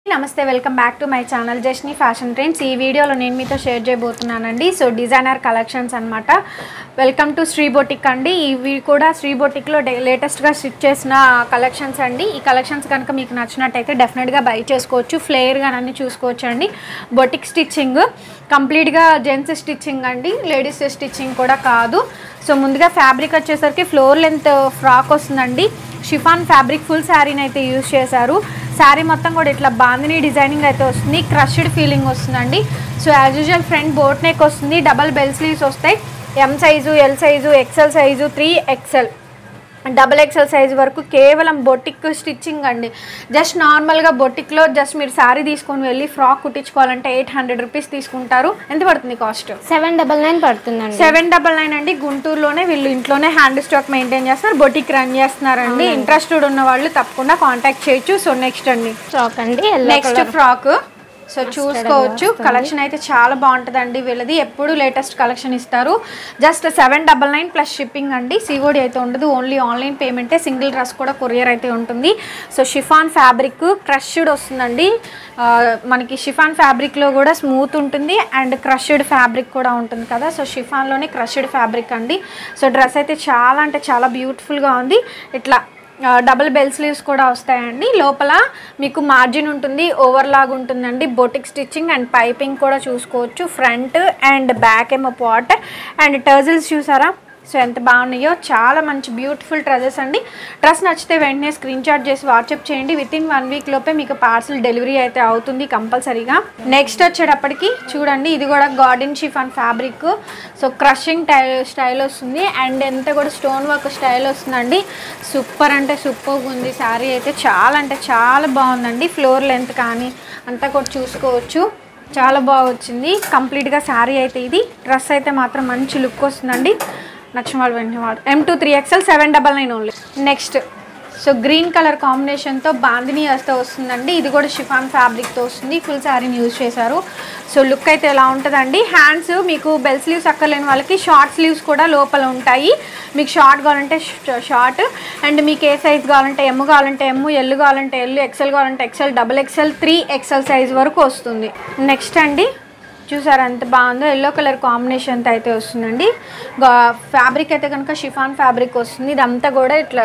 నమస్తే welcome back to my channel Jasni fashion trends ఈ వీడియోలో నేను మీతో షేర్ చేయబోతున్నానండి సో డిజైనర్ కలెక్షన్స్ అన్నమాట వెల్కమ్ టు శ్రీ బొటిక్ అండి ఇవి కూడా శ్రీ బొటిక్లో లేటెస్ట్గా స్టిచ్ చేసిన కలెక్షన్స్ అండి ఈ కలెక్షన్స్ కనుక మీకు నచ్చినట్టయితే డెఫినెట్గా బై చేసుకోవచ్చు ఫ్లేయర్గా అన్ని చూసుకోవచ్చు అండి బొటిక్ స్టిచ్చింగ్ కంప్లీట్గా జెంట్స్ స్టిచ్చింగ్ అండి లేడీస్ స్టిచ్చింగ్ కూడా కాదు సో ముందుగా ఫ్యాబ్రిక్ వచ్చేసరికి ఫ్లోర్ లెంత్ ఫ్రాక్ వస్తుందండి షిఫాన్ ఫ్యాబ్రిక్ ఫుల్ శారీని అయితే యూజ్ చేశారు శారీ మొత్తం కూడా ఇట్లా బాందిని డిజైనింగ్ అయితే వస్తుంది క్రష్డ్ ఫీలింగ్ వస్తుందండి so as usual front boat neck వస్తుంది డబల్ బెల్ స్లీవ్స్ వస్తాయి M size L size XL size three XL double XL size వరకు కేవలం బొటిక్ స్టిచ్చింగ్ అండి జస్ట్ నార్మల్గా బొటిక్లో జస్ట్ మీరు శారీ తీసుకొని వెళ్ళి ఫ్రాక్ కుట్టించుకోవాలంటే ఎయిట్ హండ్రెడ్ రూపీస్ తీసుకుంటారు ఎంత పడుతుంది కాస్ట్ సెవెన్ డబల్ నైన్ పడుతుందండి సెవెన్ డబల్ నైన్ అండి గుంటూరులోనే వీళ్ళు ఇంట్లోనే హ్యాండ్ స్టాక్ మెయింటైన్ చేస్తున్నారు బొటిక్ రన్ చేస్తున్నారండి ఇంట్రెస్టెడ్ ఉన్న వాళ్ళు తప్పకుండా కాంటాక్ట్ చేయొచ్చు సో నెక్స్ట్ అండి స్టాక్ అండి ఎల్లో నెక్స్ట్ ఫ్రాక్ సో చూసుకోవచ్చు కలెక్షన్ అయితే చాలా బాగుంటుందండి వీళ్ళది ఎప్పుడు లేటెస్ట్ కలెక్షన్ ఇస్తారు just seven double nine plus shipping అండి సిఓడి అయితే ఉండదు ఓన్లీ ఆన్లైన్ పేమెంటే సింగిల్ డ్రెస్ కూడా కొరియర్ అయితే ఉంటుంది సో షిఫాన్ ఫ్యాబ్రిక్ క్రష్డ్ వస్తుందండి ఆ, మనకి షిఫాన్ ఫ్యాబ్రిక్లో కూడా స్మూత్ ఉంటుంది అండ్ క్రష్డ్ ఫ్యాబ్రిక్ కూడా ఉంటుంది కదా సో షిఫాన్లోనే క్రష్డ్ ఫ్యాబ్రిక్ అండి సో డ్రెస్ అయితే చాలా అంటే చాలా బ్యూటిఫుల్గా ఉంది ఇట్లా ఆ, డబుల్ బెల్ స్లీవ్స్ కూడా వస్తాయండి లోపల మీకు మార్జిన్ ఉంటుంది ఓవర్ లాగ్ ఉంటుందండి బొటిక్ స్టిచ్చింగ్ అండ్ పైపింగ్ కూడా చూసుకోవచ్చు ఫ్రంట్ అండ్ బ్యాక్ ఏమో పాట్ అండ్ టర్జిల్స్ చూసారా సో ఎంత బాగున్నాయో చాలా మంచి బ్యూటిఫుల్ డ్రెస్సెస్ అండి డ్రెస్ నచ్చితే వెంటనే స్క్రీన్ షాట్ చేసి వాట్సాప్ చేయండి విత్ ఇన్ వన్ వీక్ లోపే మీకు పార్సల్ డెలివరీ అయితే అవుతుంది కంపల్సరీగా నెక్స్ట్ వచ్చేటప్పటికి చూడండి ఇది కూడా garden chiffon fabric so crushing tile style వస్తుంది అండ్ ఎంత కూడా స్టోన్ వర్క్ స్టైల్ వస్తుందండి సూపర్ అంటే సూపర్ ఉంది శారీ అయితే చాలా అంటే చాలా బాగుందండి ఫ్లోర్ లెంత్ కానీ అంతా కూడా చూసుకోవచ్చు చాలా బాగా వచ్చింది కంప్లీట్గా శారీ అయితే ఇది డ్రెస్ అయితే మాత్రం మంచి లుక్ వస్తుందండి నచ్చిన వాళ్ళు వెంటనే వాడు M two three XL seven double nine only next so green colour కాంబినేషన్తో బాందిని వస్తే వస్తుందండి ఇది కూడా షిఫాన్ ఫ్యాబ్రిక్తో వస్తుంది ఫుల్ శారీని యూజ్ చేశారు సో లుక్ అయితే ఎలా ఉంటుందండి హ్యాండ్స్ మీకు బెల్ స్లీవ్స్ అక్కర్లేని వాళ్ళకి షార్ట్ స్లీవ్స్ కూడా లోపల ఉంటాయి మీకు షార్ట్ కావాలంటే షార్ట్ అండ్ మీకు ఏ సైజ్ కావాలంటే ఎమ్ కావాలంటే ఎమ్ ఎల్ కావాలంటే ఎల్ ఎక్సెల్ కావాలంటే XL double XL three XL size వరకు వస్తుంది నెక్స్ట్ అండి చూసారు ఎంత బాగుందో ఎల్లో కలర్ కాంబినేషన్తో అయితే వస్తుందండి ఫ్యాబ్రిక్ అయితే కనుక షిఫాన్ ఫ్యాబ్రిక్ వస్తుంది ఇదంతా కూడా ఇట్లా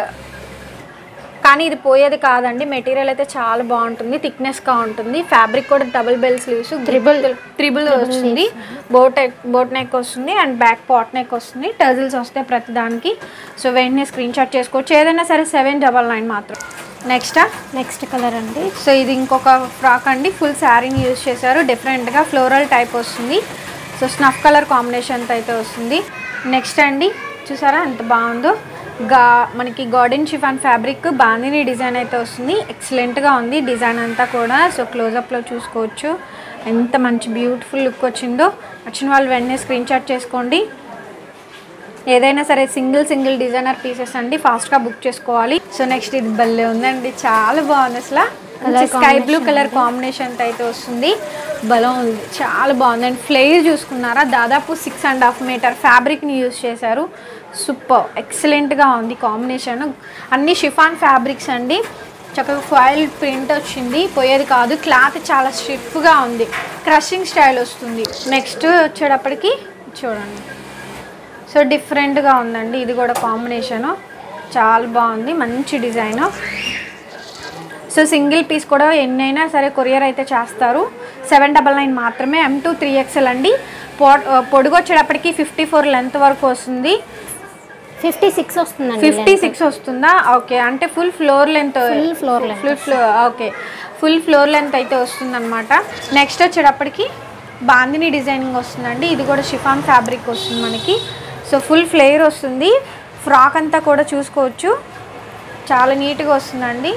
కానీ ఇది పోయేది కాదండి మెటీరియల్ అయితే చాలా బాగుంటుంది థిక్నెస్గా ఉంటుంది ఫ్యాబ్రిక్ కూడా double bell sleeves triple triple వస్తుంది బోట్ బోట్ నెక్ వస్తుంది అండ్ బ్యాక్ పాట్ నెక్ వస్తుంది టజిల్స్ వస్తాయి ప్రతి దానికి సో వెంటనే స్క్రీన్ షాట్ చేసుకోవచ్చు ఏదైనా సరే సెవెన్ డబల్ నైన్ మాత్రం నెక్స్ట్ నెక్స్ట్ కలర్ అండి సో ఇది ఇంకొక ఫ్రాక్ అండి ఫుల్ శారీని యూజ్ చేశారు డిఫరెంట్గా ఫ్లోరల్ టైప్ వస్తుంది సో స్నఫ్ కలర్ కాంబినేషన్తో అయితే వస్తుంది నెక్స్ట్ అండి చూసారా ఎంత బాగుందో గా మనకి garden chiffon fabric bandhani design అయితే వస్తుంది ఎక్సలెంట్గా ఉంది డిజైన్ అంతా కూడా సో క్లోజప్లో చూసుకోవచ్చు ఎంత మంచి బ్యూటిఫుల్ లుక్ వచ్చిందో వచ్చిన వాళ్ళు వెంటనే స్క్రీన్ షాట్ చేసుకోండి ఏదైనా సరే సింగిల్ సింగిల్ డిజైనర్ పీసెస్ అండి ఫాస్ట్గా బుక్ చేసుకోవాలి సో నెక్స్ట్ ఇది భలే ఉందండి చాలా బాగుంది అసలు స్కై బ్లూ కలర్ కాంబినేషన్ అయితే వస్తుంది బలం ఉంది చాలా బాగుంది అండ్ ఫ్లేర్ చూసుకున్నారా దాదాపు సిక్స్ అండ్ హాఫ్ మీటర్ ఫ్యాబ్రిక్ని యూజ్ చేశారు సూపర్ ఎక్సలెంట్గా ఉంది కాంబినేషన్ అన్ని షిఫాన్ ఫ్యాబ్రిక్స్ అండి చక్కగా ఫాయిల్ ప్రింట్ వచ్చింది పోయేది కాదు క్లాత్ చాలా స్టిఫ్గా ఉంది క్రషింగ్ స్టైల్ వస్తుంది నెక్స్ట్ వచ్చేటప్పటికి చూడండి సో డిఫరెంట్గా ఉందండి ఇది కూడా కాంబినేషను చాలా బాగుంది మంచి డిజైన్ సో సింగిల్ పీస్ కూడా ఎన్నైనా సరే కొరియర్ అయితే చేస్తారు సెవెన్ డబల్ నైన్ మాత్రమే ఎం టూ త్రీ ఎక్స్ఎల్ అండి పొ పొడుగు వచ్చేటప్పటికి ఫిఫ్టీ ఫోర్ లెంత్ వరకు వస్తుంది ఫిఫ్టీ సిక్స్ వస్తుందండి ఫిఫ్టీ సిక్స్ వస్తుందా ఓకే అంటే full floor length Full floor length full floor okay full floor length అయితే వస్తుంది అనమాట నెక్స్ట్ వచ్చేటప్పటికి బాందిని డిజైనింగ్ వస్తుందండి ఇది కూడా షిఫాన్ ఫ్యాబ్రిక్ వస్తుంది మనకి సో ఫుల్ ఫ్లేయర్ వస్తుంది ఫ్రాక్ అంతా కూడా చూసుకోవచ్చు చాలా నీట్గా వస్తుందండి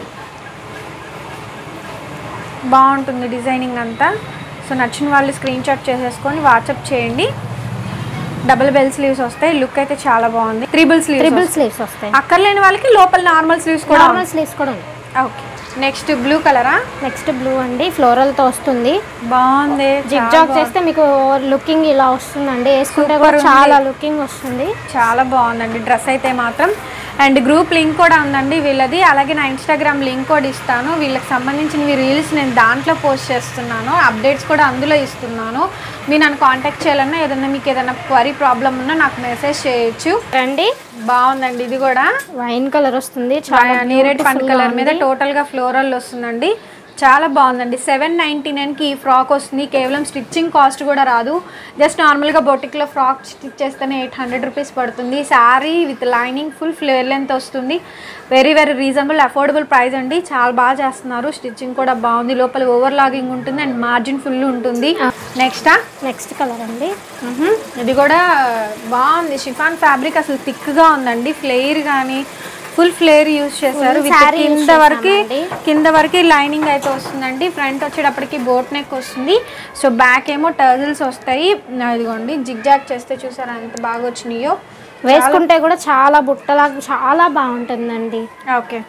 బాగుంటుంది డిజైనింగ్ అంతా సో నచ్చిన వాళ్ళు స్క్రీన్ షాట్ చేసేసుకొని వాట్సాప్ చేయండి డబుల్ బెల్ స్లీవ్స్ వస్తాయి లుక్ అయితే చాలా బాగుంది త్రిబుల్ స్లీవ్స్ ట్రిపుల్ స్లీవ్స్ వస్తాయి అక్కర్లేని వాళ్ళకి లోపల నార్మల్ స్లీవ్స్ కూడా నార్మల్ స్లీవ్స్ కూడా ఉంది ఓకే నెక్స్ట్ బ్లూ కలరా నెక్స్ట్ బ్లూ అండి ఫ్లోరల్ తో వస్తుంది బాగుంది జిగ్ జాగ్ చేస్తే మీకు లుకింగ్ ఇలా వస్తుందండి వేసుకుంటే కూడా Super ఉంది. చాలా లుకింగ్ వస్తుంది చాలా బాగుందండి డ్రెస్ అయితే మాత్రం అండ్ గ్రూప్ లింక్ కూడా ఉందండి వీళ్ళది అలాగే నా ఇన్స్టాగ్రామ్ లింక్ కూడా ఇస్తాను వీళ్ళకి సంబంధించిన రీల్స్ నేను దాంట్లో పోస్ట్ చేస్తున్నాను అప్డేట్స్ కూడా అందులో ఇస్తున్నాను మీరు నన్ను కాంటాక్ట్ చేయాలన్నా ఏదన్నా మీకు ఏదైనా క్వరీ ప్రాబ్లం ఉన్నా నాకు మెసేజ్ చేయొచ్చు రండి బాగుందండి ఇది కూడా వైన్ కలర్ వస్తుంది చాలా నేరేడ్ పండు beautiful గా కలర్ మీద ఉంది. టోటల్ గా ఫ్లోరల్ వస్తుందండి చాలా బాగుందండి సెవెన్ నైంటీ నైన్కి ఈ ఫ్రాక్ వస్తుంది కేవలం స్టిచ్చింగ్ కాస్ట్ కూడా రాదు జస్ట్ నార్మల్గా బొటిక్లో ఫ్రాక్ స్టిచ్ చేస్తేనే ఎయిట్ హండ్రెడ్ రూపీస్ పడుతుంది sari with lining full flare length వస్తుంది very very reasonable affordable price అండి చాలా బాగా చేస్తున్నారు స్టిచ్చింగ్ కూడా బాగుంది లోపల ఓవర్ లాగింగ్ ఉంటుంది అండ్ మార్జిన్ ఫుల్ ఉంటుంది నెక్స్ట్ నెక్స్ట్ కలర్ అండి ఇది కూడా బాగుంది షిఫాన్ ఫ్యాబ్రిక్ అసలు థిక్గా ఉందండి ఫ్లేర్ కానీ ఫుల్ ఫ్లేర్ యూజ్ చేశారు Full With saree use కింద వరకు చేశామండి. కింద వరకు లైనింగ్ అయితే వస్తుందండి ఫ్రంట్ వచ్చేటప్పటికి బోట్ నెక్ వస్తుంది సో బ్యాక్ ఏమో టర్జిల్స్ వస్తాయి ఇదిగోండి జిగ్జాగ్ చేస్తే చూసారా ఎంత బాగా వచ్చినాయో వేసుకుంటే కూడా చాలా బుట్టలాగా చాలా బాగుంటుందండి okay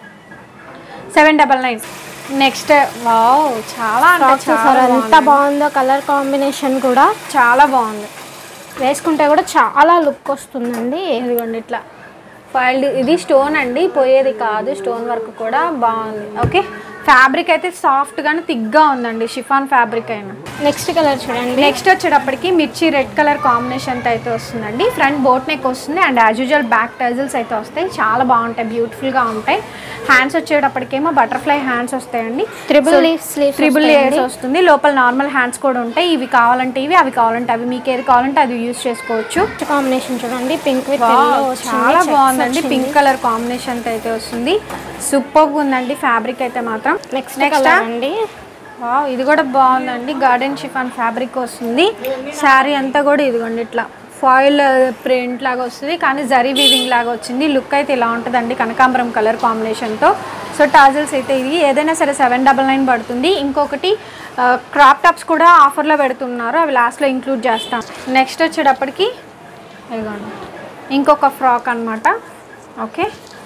seven double nine next wow చాలా అంటే ఫ్రాక్ చాలా చూసారా ఎంత బాగుంది. బాగుందో కలర్ కాంబినేషన్ కూడా చాలా బాగుంది వేసుకుంటే కూడా చాలా లుక్ వస్తుందండి ఇదిగోండి ఇట్లా ఫైల్డ్ ఇది స్టోన్ అండి పోయేది కాదు స్టోన్ వర్క్ కూడా బాగుంది ఓకే ఫ్యాబ్రిక్ అయితే సాఫ్ట్ గాను థిక్గా ఉందండి షిఫాన్ ఫ్యాబ్రిక్ అయినా నెక్స్ట్ కలర్ చూడండి నెక్స్ట్ వచ్చేటప్పటికి మిర్చి రెడ్ కలర్ కాంబినేషన్ అయితే వస్తుందండి ఫ్రంట్ బోట్ నెక్ వస్తుంది and as usual back tassels అయితే వస్తాయి చాలా బాగుంటాయి బ్యూటిఫుల్గా ఉంటాయి హ్యాండ్స్ వచ్చేటప్పటికేమో బటర్ఫ్లై హ్యాండ్స్ వస్తాయండి Triple leaf sleeves ట్రిపుల్ వస్తాయండి. లేయర్స్ వస్తుంది లోపల నార్మల్ హ్యాండ్స్ కూడా ఉంటాయి ఇవి కావాలంటే ఇవి అవి కావాలంటే అవి మీకు ఏది కావాలంటే అది యూస్ చేసుకోవచ్చు కాంబినేషన్ చూడండి పింక్ విత్ వావ్, చాలా బాగుందండి పింక్ కలర్ కాంబినేషన్ అయితే వస్తుంది సూపర్ ఉందండి ఫ్యాబ్రిక్ అయితే మాత్రం నెక్స్ట్ నెక్స్ట్ కలర్ అండి వావ్ ఇది కూడా బాగుందండి గార్డెన్ షిఫాన్ ఫ్యాబ్రిక్ వస్తుంది శారీ అంతా కూడా ఇదిగోండి ఇట్లా ఫాయిల్ ప్రింట్ లాగా వస్తుంది కానీ జరీ వీవింగ్ లాగా వచ్చింది లుక్ అయితే ఇలా ఉంటుందండి కనకాంబరం కలర్ కాంబినేషన్తో సో టాజల్స్ అయితే ఇది ఏదైనా సరే సెవెన్ డబల్ నైన్ పడుతుంది ఇంకొకటి క్రాప్ టాప్స్ కూడా ఆఫర్లో పెడుతున్నారు అవి లాస్ట్లో ఇంక్లూడ్ చేస్తాం నెక్స్ట్ వచ్చేటప్పటికి ఇదిగోండి ఇంకొక ఫ్రాక్ అన్నమాట ఓకే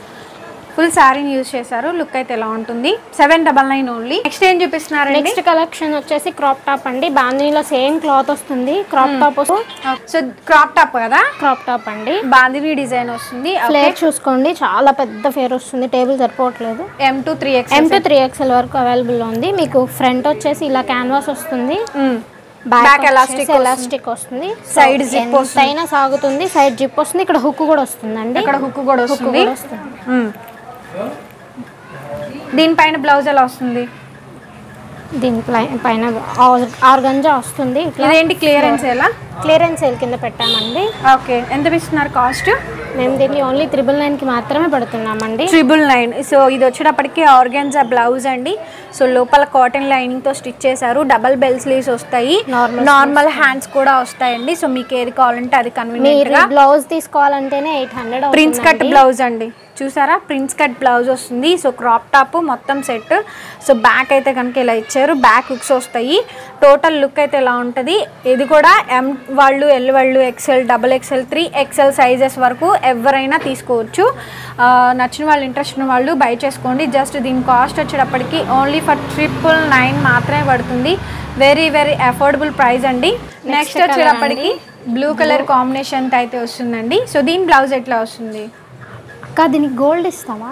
ఫుల్ శారీని యూజ్ చేశారు లుక్ అయితే ఎలా ఉంటుంది seven double nine only next ఏం చూపిస్తున్నారండి నెక్స్ట్ కలెక్షన్ వచ్చేసి క్రాప్ టాప్ అండి బాందినీలో సేమ్ క్లాత్ వస్తుంది crop top so crop top కదా క్రాప్ టాప్ అండి బాందిని డిజైన్ వస్తుంది ఫ్లేర్ చూసుకోండి చాలా పెద్ద ఫేర్ వస్తుంది టేబుల్ సరిపోవట్లేదు M two three X M to three XL వరకు అవైలబుల్ ఉంది మీకు ఫ్రంట్ వచ్చేసి ఇలా క్యాన్వాస్ వస్తుంది Back back elastic elastic elastic వస్తుంది Side zip వస్తుంది. అయినా సాగుతుంది సైడ్ జిప్ వస్తుంది ఇక్కడ హుక్ కూడా వస్తుందండి ఇక్కడ హుక్ కూడా హుక్ వస్తుంది కూడా వస్తుంది మ్మ్. దీనిపైన బ్లౌజ్ ఎలా వస్తుంది దీని పై- పైన ఆర్గంజా వస్తుంది ఇట్లా ఇదేంటి క్లియరెన్స్ ఎలా క్లియరెన్స్ సేల్ కింద పెట్టామండి ఓకే ఎంత ఇస్తున్నారు కాస్ట్ మేము దీన్ని ఓన్లీ త్రిబుల్ నైన్కి మాత్రమే పెడుతున్నామండి ట్రిబుల్ నైన్ సో ఇది వచ్చేటప్పటికి ఆర్గాన్జా బ్లౌజ్ అండి సో లోపల కాటన్ లైనింగ్ తో స్టిచ్ చేశారు డబల్ బెల్ స్లీవ్స్ వస్తాయి Normal నార్మల్ హ్యాండ్స్ కూడా వస్తాయండి సో మీకు ఏది కావాలంటే అది కన్వీనియంట్ మీరు గా బ్లౌజ్ తీసుకోవాలంటేనే eight hundred prince cut blouse అండి చూసారా ప్రిన్స్ కట్ బ్లౌజ్ వస్తుంది సో క్రాప్ టాప్ మొత్తం సెట్ సో బ్యాక్ అయితే కనుక ఇలా ఇచ్చారు బ్యాక్ హుక్స్ వస్తాయి టోటల్ లుక్ అయితే ఇలా ఉంటుంది ఇది కూడా ఎం వాళ్ళు ఎల్ వాళ్ళు XL double XL three XL sizes వరకు ఎవరైనా తీసుకోవచ్చు ఆ, నచ్చిన వాళ్ళు ఇంట్రెస్ట్ ఉన్న వాళ్ళు బై చేసుకోండి జస్ట్ దీని కాస్ట్ వచ్చేటప్పటికి ఓన్లీ ఫర్ ట్రిపుల్ నైన్ మాత్రమే పడుతుంది వెరీ వెరీ అఫోర్డబుల్ ప్రైస్ అండి నెక్స్ట్ colour వచ్చేటప్పటికి బ్లూ కలర్ కాంబినేషన్ అయితే వస్తుందండి సో దీని బ్లౌజ్ ఎట్లా వస్తుంది అక్క దీనికి గోల్డ్ ఇస్తావా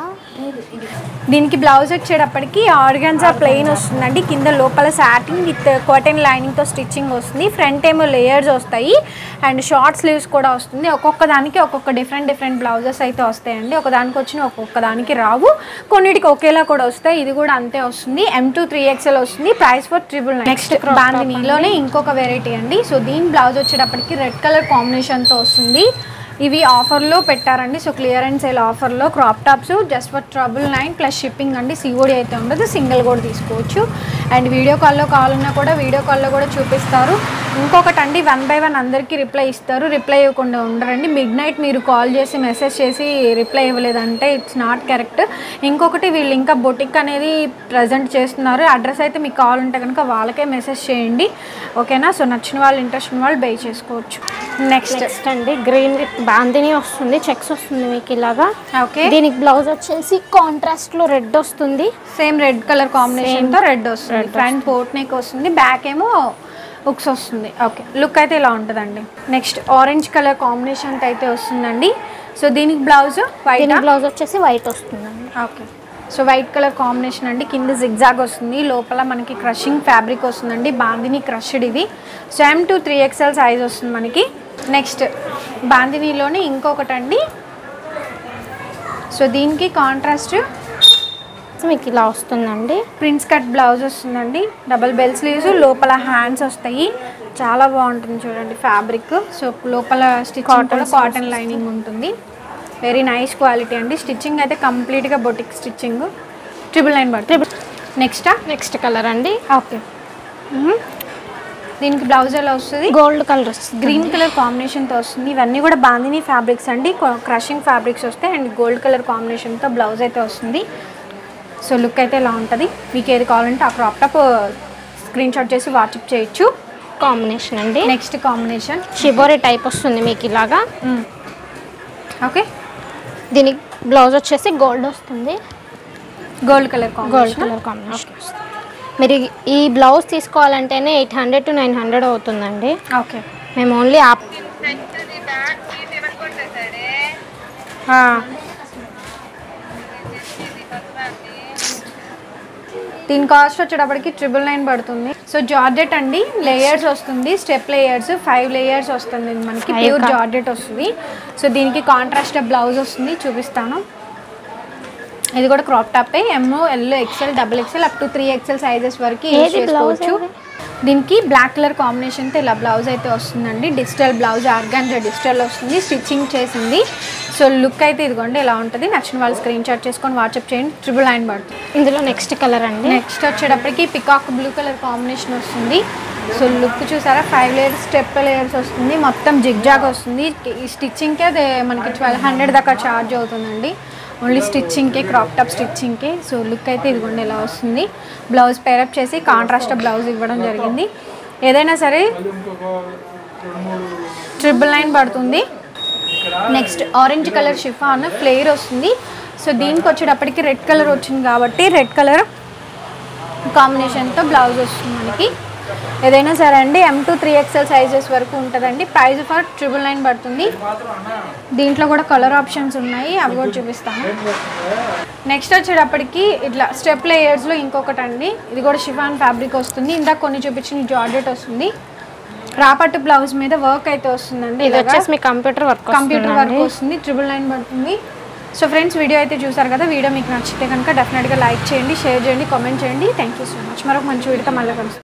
దీనికి బ్లౌజ్ వచ్చేటప్పటికి ఆర్గన్జా ప్లెయిన్ వస్తుందండి కింద లోపల సాటిన్ విత్ కాటన్ లైనింగ్తో స్టిచ్చింగ్ వస్తుంది ఫ్రంట్ ఏమో లేయర్స్ వస్తాయి అండ్ షార్ట్ స్లీవ్స్ కూడా వస్తుంది ఒక్కొక్క దానికి ఒక్కొక్క డిఫరెంట్ డిఫరెంట్ బ్లౌజెస్ అయితే వస్తాయండి ఒక దానికి వచ్చిన ఒక్కొక్క దానికి రావు కొన్నిటికి ఒకేలా కూడా వస్తాయి ఇది కూడా అంతే వస్తుంది ఎం టూ త్రీ ఎక్స్ఎల్ వస్తుంది price for triple next crop top బాందినీలోనే ఇంకొక వెరైటీ అండి సో దీని బ్లౌజ్ వచ్చేటప్పటికి రెడ్ కలర్ కాంబినేషన్తో వస్తుంది ఇవి ఆఫర్లో పెట్టారండి సో క్లియరెన్స్ సేల్ ఆఫర్లో crop tops just for triple nine plus shipping అండి సిఓడి అయితే ఉండదు సింగిల్ కూడా తీసుకోవచ్చు అండ్ వీడియో కాల్లో కావాలన్నా కూడా వీడియో కాల్లో కూడా చూపిస్తారు ఇంకొకటి అండి వన్ బై వన్ అందరికీ రిప్లై ఇస్తారు రిప్లై ఇవ్వకుండా ఉండరండి మిడ్ నైట్ మీరు కాల్ చేసి మెసేజ్ చేసి రిప్లై ఇవ్వలేదంటే ఇట్స్ నాట్ కరెక్ట్ ఇంకొకటి వీళ్ళు ఇంకా బొటిక్ అనేది ప్రజెంట్ చేస్తున్నారు అడ్రస్ అయితే మీకు కావాలంటే కనుక వాళ్ళకే మెసేజ్ చేయండి ఓకేనా సో నచ్చిన వాళ్ళు ఇంట్రెస్ట్ ఉన్న వాళ్ళు బై చేసుకోవచ్చు నెక్స్ట్ నెక్స్ట్ అండి గ్రీన్ విత్ బాందిని వస్తుంది చెక్స్ వస్తుంది మీకు ఇలాగా ఓకే దీనికి బ్లౌజ్ వచ్చేసి కాంట్రాస్ట్ లో రెడ్ వస్తుంది సేమ్ రెడ్ కలర్ కాంబినేషన్ తో రెడ్ వస్తుంది ఫ్రంట్ పోర్ట్ నెక్ వస్తుంది బ్యాక్ ఏమో ఉక్స్ వస్తుంది ఓకే లుక్ అయితే ఇలా ఉంటుందండి నెక్స్ట్ ఆరెంజ్ కలర్ కాంబినేషన్ అయితే వస్తుందండి సో దీనికి బ్లౌజ్ వైట్ దీని బ్లౌజ్ వచ్చేసి వైట్ వస్తుందండి okay so white colour combination అండి కింద జిగ్జాగ్ వస్తుంది లోపల మనకి క్రషింగ్ ఫ్యాబ్రిక్ వస్తుందండి బాందిని క్రష్డ్ ఇది so M to three XL size వస్తుంది మనకి నెక్స్ట్ బాందినీలోనే ఇంకొకటి అండి సో దీనికి కాంట్రాస్ట్ సో మీకు ఇలా వస్తుందండి ప్రిన్స్ కట్ బ్లౌజ్ వస్తుందండి డబల్ బెల్ స్లీవ్స్ లోపల హ్యాండ్స్ వస్తాయి చాలా బాగుంటుంది చూడండి ఫ్యాబ్రిక్ సో లోపల స్టిచ్చింగ్ కూడా కాటన్ లైనింగ్ ఉంటుంది వెరీ నైస్ క్వాలిటీ అండి స్టిచ్చింగ్ అయితే కంప్లీట్గా boutique stitching triple nine but triple next next colour అండి ఓకే దీనికి బ్లౌజ్ ఎలా వస్తుంది గోల్డ్ కలర్ వస్తుంది గ్రీన్ కలర్ కాంబినేషన్తో వస్తుంది ఇవన్నీ కూడా బాందిని ఫ్యాబ్రిక్స్ అండి క్రషింగ్ ఫ్యాబ్రిక్స్ వస్తాయి అండ్ గోల్డ్ కలర్ కాంబినేషన్తో బ్లౌజ్ అయితే వస్తుంది సో లుక్ అయితే ఇలా ఉంటుంది మీకు ఏది కావాలంటే ఆ క్రాప్ టాప్ స్క్రీన్ షాట్ చేసి వాట్సాప్ చేయొచ్చు కాంబినేషన్ అండి నెక్స్ట్ కాంబినేషన్ షిబోరి టైప్ వస్తుంది మీకు ఇలాగా ఓకే దీనికి బ్లౌజ్ వచ్చేసి గోల్డ్ వస్తుంది gold colour gold combination colour combination వస్తుంది మీరు ఈ- ఈ బ్లౌజ్ తీసుకోవాలంటేనే eight hundred to nine hundred అవుతుందండి ఓకే మేము ఓన్లీ ఆప్ దీని కాస్ట్ వచ్చేటప్పటికి ట్రిపుల్ నైన్ పడుతుంది సో జార్జెట్ అండి లేయర్స్ వస్తుంది స్టెప్ లేయర్స్ ఫైవ్ లేయర్స్ వస్తుంది మనకి Five ప్యూర్ కా- జార్జెట్ వస్తుంది సో దీనికి కాంట్రాస్ట్ బ్లౌజ్ వస్తుంది చూపిస్తాను ఇది కూడా crop top M L XL double XL up to three XL sizes వరకు యూజ్ ఏది blouse చేసుకోవచ్చు ఏది? దీనికి బ్లాక్ కలర్ కాంబినేషన్తో ఇలా బ్లౌజ్ అయితే వస్తుందండి డిజిటల్ బ్లౌజ్ ఆర్గాన్జా డిజిటల్ వస్తుంది స్టిచ్చింగ్ చేసింది సో లుక్ అయితే ఇదిగోండి ఇలా ఉంటుంది నచ్చిన వాళ్ళు స్క్రీన్ షాట్ చేసుకొని వాట్సాప్ చేయండి ట్రిపుల్ నైన్ పడుతుంది ఇందులో నెక్స్ట్ కలర్ అండి నెక్స్ట్ వచ్చేటప్పటికి పికాక్ బ్లూ కలర్ కాంబినేషన్ వస్తుంది సో లుక్ చూసారా ఫైవ్ లేయర్స్ స్టెప్ లేయర్స్ వస్తుంది మొత్తం జిగ్జాగ్ వస్తుంది ఈ స్టిచ్చింగ్కే అది మనకి ట్వెల్వ్ హండ్రెడ్ దాకా ఛార్జ్ అవుతుందండి ఓన్లీ స్టిచ్చింగ్కే క్రాప్ టాప్ స్టిచ్చింగ్కే సో లుక్ అయితే ఇదిగోండి ఇలా వస్తుంది బ్లౌజ్ పేరప్ చేసి కాంట్రాస్ట్ బ్లౌజ్ ఇవ్వడం జరిగింది ఏదైనా సరే ట్రిపుల్ నైన్ పడుతుంది next orange colour chiffon flare వస్తుంది సో దీనికి వచ్చేటప్పటికి రెడ్ కలర్ వచ్చింది కాబట్టి రెడ్ కలర్ కాంబినేషన్తో బ్లౌజ్ వస్తుంది మనకి ఏదైనా సరే అండి M two three XL sizes వరకు ఉంటుందండి ప్రైస్ ఫర్ ట్రిపుల్ నైన్ పడుతుంది దీంట్లో కూడా కలర్ ఆప్షన్స్ ఉన్నాయి అవి కూడా చూపిస్తాను నెక్స్ట్ వచ్చేటప్పటికి ఇట్లా స్టెప్ లేయర్స్లో ఇంకొకటి అండి ఇది కూడా షిఫాన్ ఫ్యాబ్రిక్ వస్తుంది ఇందాక కొన్ని చూపించిన జార్జెట్ వస్తుంది రాపట్టు బ్లౌజ్ మీద వర్క్ అయితే వస్తుందండి ఇది ఇలాగా. వచ్చేసి మీ కంప్యూటర్ వర్క్ కంప్యూటర్ వర్క్ వస్తుంది ట్రిపుల్ నైన్ పడుతుంది సో ఫ్రెండ్స్ వీడియో అయితే చూసారు కదా వీడియో మీకు నచ్చితే కనుక డెఫినెట్గా లైక్ చేయండి షేర్ చేయండి కామెంట్ చేయండి థ్యాంక్ యూ సో మచ్ మరొక మంచి వీడియోతో మళ్ళీ కలుస్తాం